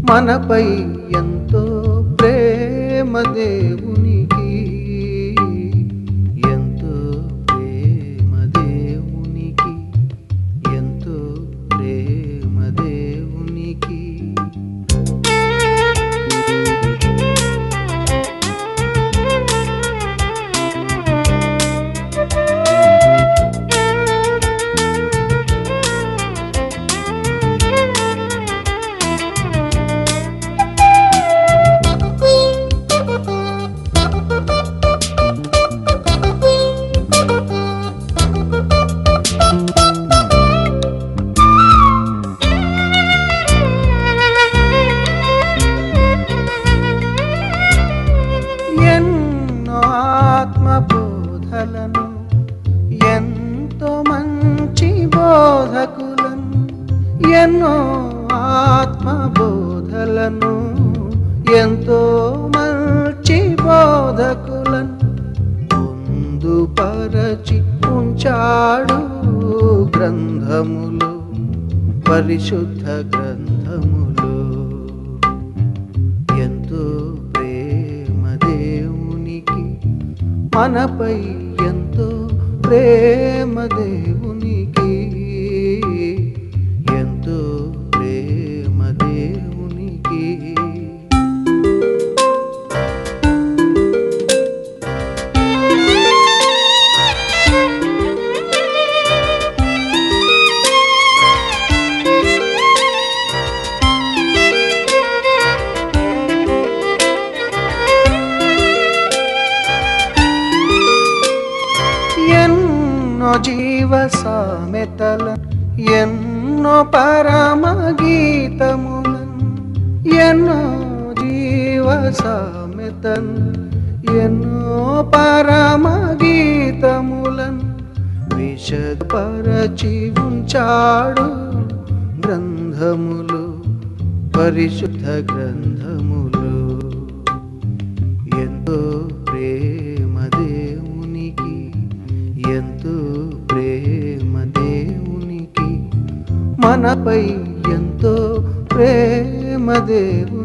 మనపై ఎంతో ప్రేమ దేవునికి ఎంతో ప్రేమ దేవునికి ఎంతో ప్రేమ దేవునికి ఎన్నో ఆత్మ బోధలను ఎంతో మంచి బోధకులను ఎన్నో ఆత్మ బోధలను ఎంతో మంచి బోధకులను పొందుపరచి ఉంచాడు గ్రంథములు పరిశుద్ధ గ్రంథములు ఎంతో ప్రేమ దేవునికి మనపై ఎంతో ప్రేమ దేవునికి ఎంతో ప్రేమ దేవునికి ఎన్నో జీవ సామెతల ఎన్నో పరమ గీతములను ఎన్నో జీవ సామెతన్ ఎన్నో పరమ గీతములను విషపరచి ఉంచాడు గ్రంథములు పరిశుద్ధ గ్రంథములు ఎంతో ప్రేమ దేవునికి ఎంతో ప్రేమ దేవునికి మనపై ఎంతో ప్రేమ దేవునికి